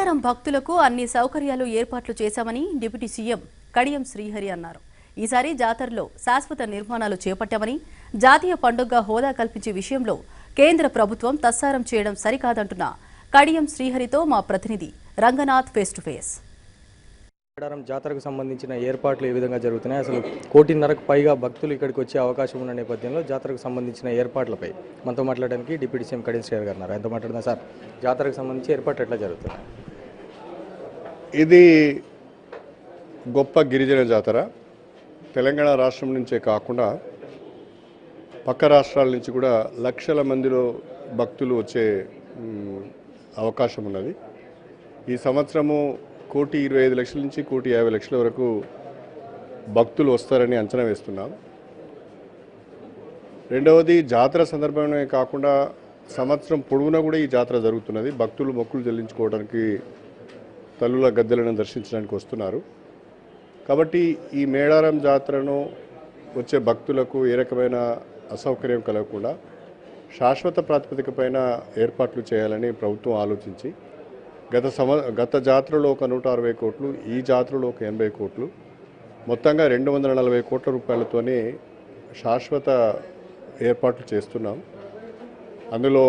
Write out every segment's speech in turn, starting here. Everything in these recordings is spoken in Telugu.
మేడారం భక్తులకు అన్ని సౌకర్యాలు ఏర్పాట్లు చేశామని డిప్యూటీ సీఎం కడియం శ్రీహరి అన్నారు ఈసారి జాతరలో శాశ్వత నిర్మాణాలు చేపట్టామని జాతీయ పండుగగా హోదా కల్పించే విషయంలో కేంద్ర ప్రభుత్వం తస్సారం చేయడం సరికాదంటున్న కడియం శ్రీహరితో మా ప్రతినిధి Ranganath face to face Medaram జాతరకు సంబంధించిన ఏర్పాట్లు ఏ విధంగా జరుగుతున్నాయి అసలు కోటిన్నరకు పైగా భక్తులు ఇక్కడికి వచ్చే అవకాశం ఉన్న నేపథ్యంలో జాతరకు సంబంధించిన ఏర్పాట్లపై మనతో మాట్లాడడానికి డిప్యూటీ సీఎం కడియం శ్రీహరి గారు ఉన్నారు ఆయనతో మాట్లాడుతున్నా సార్ జాతరకు సంబంధించి ఏర్పాట్లు ఎట్లా జరుగుతున్నాయి ఇది గొప్ప గిరిజన జాతర తెలంగాణ రాష్ట్రం నుంచే కాకుండా పక్క రాష్ట్రాల నుంచి కూడా లక్షల మందిలో భక్తులు వచ్చే మ్, అవకాశం ఉన్నది ఈ సంవత్సరము కోటి ఇరవై ఐదు లక్షల నుంచి కోటి యాభై లక్షల వరకు భక్తులు వస్తారని అంచనా వేస్తున్నాం రెండవది జాతర సందర్భమే కాకుండా సంవత్సరం పొడవునా కూడా ఈ జాతర జరుగుతున్నది భక్తులు మొక్కులు చెల్లించుకోవడానికి తల్లుల గద్దెలను దర్శించడానికి వస్తున్నారు కాబట్టి ఈ మేడారం జాతరను వచ్చే భక్తులకు ఏ రకమైన అసౌకర్యం కలగకుండా శాశ్వత ప్రాతిపదిక పైన ఏర్పాట్లు చేయాలని ప్రభుత్వం ఆలోచించి గత సమ గత జాతరలో ఒక నూట అరవై కోట్లు ఈ జాతరలో ఒక ఎనభై కోట్లు మొత్తంగా రెండు వందల నలభై కోట్ల రూపాయలతోనే శాశ్వత ఏర్పాట్లు చేస్తున్నాం అందులో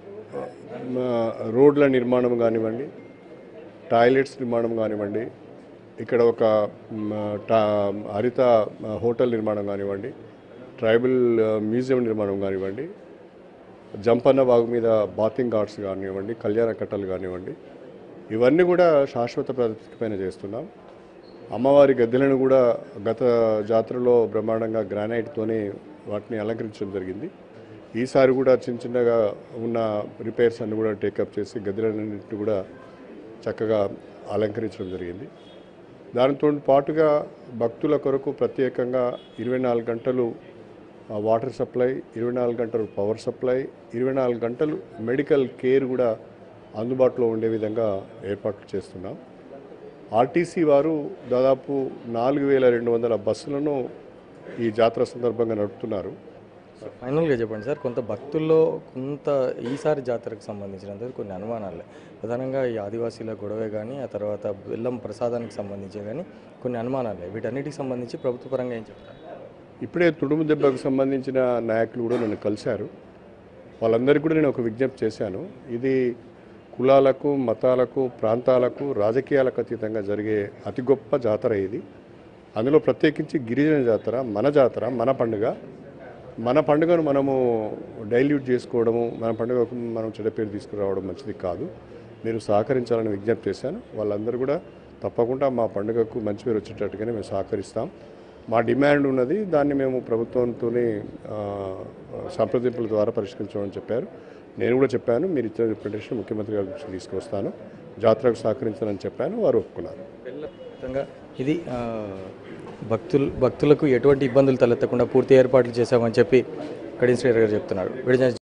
ఆ, రోడ్ల నిర్మాణం కానివ్వండి టాయిలెట్స్ నిర్మాణం కానివ్వండి ఇక్కడ ఒక మ్, టా హరిత హోటల్ నిర్మాణం కానివ్వండి ట్రైబల్ ఆ, మ్యూజియం నిర్మాణం కానివ్వండి జంపన్న బాగు మీద బాతింగ్ ఆర్ట్స్ కానివ్వండి కళ్యాణ కట్టలు కానివ్వండి ఇవన్నీ కూడా శాశ్వత ప్రాతిపదిక పైన చేస్తున్నాం అమ్మవారి గద్దెలను కూడా గత జాతరలో బ్రహ్మాండంగా గ్రానైట్తోనే వాటిని అలంకరించడం జరిగింది ఈసారి కూడా చిన్న చిన్నగా ఉన్న రిపేర్స్ అన్ని కూడా టేకప్ చేసి గద్దెలన్నింటిని కూడా చక్కగా అలంకరించడం జరిగింది దానితో పాటుగా భక్తుల కొరకు ప్రత్యేకంగా ఇరవై నాలుగు గంటలు ఆ, వాటర్ సప్లై ఇరవై నాలుగు గంటలు పవర్ సప్లై ఇరవై నాలుగు గంటలు మెడికల్ కేర్ కూడా అందుబాటులో ఉండే విధంగా ఏర్పాట్లు చేస్తున్నాం ఆర్టీసీ వారు దాదాపు నాలుగు వేల రెండు వందల బస్సులను ఈ జాతర సందర్భంగా నడుపుతున్నారు ఫైనల్గా చెప్పండి సార్ కొంత భక్తుల్లో కొంత ఈసారి జాతరకు సంబంధించినంత కొన్ని అనుమానాలు ప్రధానంగా ఈ ఆదివాసీల గొడవే కానీ ఆ తర్వాత బెల్లం ప్రసాదానికి సంబంధించి కానీ కొన్ని అనుమానాలు వీటన్నిటికి సంబంధించి ప్రభుత్వ పరంగా ఏం చెప్తారు ఇప్పుడే తుడుము దెబ్బకు సంబంధించిన నాయకులు కూడా నన్ను కలిశారు వాళ్ళందరికీ కూడా నేను ఒక విజ్ఞప్తి చేశాను ఇది కులాలకు మతాలకు ప్రాంతాలకు రాజకీయాలకు అతీతంగా జరిగే అతి గొప్ప జాతర ఇది అందులో ప్రత్యేకించి గిరిజన జాతర మన జాతర మన పండుగ మన పండుగను మనము డైల్యూట్ చేసుకోవడము మన పండుగకు మనం చెడ్డ పేరు తీసుకురావడం మంచిది కాదు మీరు సహకరించాలని విజ్ఞప్తి చేశాను వాళ్ళందరూ కూడా తప్పకుండా మా పండుగకు మంచి పేరు వచ్చేటట్టుగానే మేము సహకరిస్తాం మా డిమాండ్ ఉన్నది దాన్ని మేము ప్రభుత్వంతోనే ఆ, సంప్రదింపుల ద్వారా పరిష్కరించమని చెప్పారు నేను కూడా చెప్పాను మీరు ఇచ్చిన రిప్రజెంటేషన్ ముఖ్యమంత్రి గారి దృష్టికి తీసుకొస్తాను జాతరకు సహకరించాలని చెప్పాను వారు ఒప్పుకున్నారు మొత్తంగా ఇది ఆ, భక్తులు భక్తులకు ఎటువంటి ఇబ్బందులు తలెత్తకుండా పూర్తి ఏర్పాట్లు చేశామని చెప్పి కడియం శ్రీహరి గారు చెప్తున్నారు విడుదల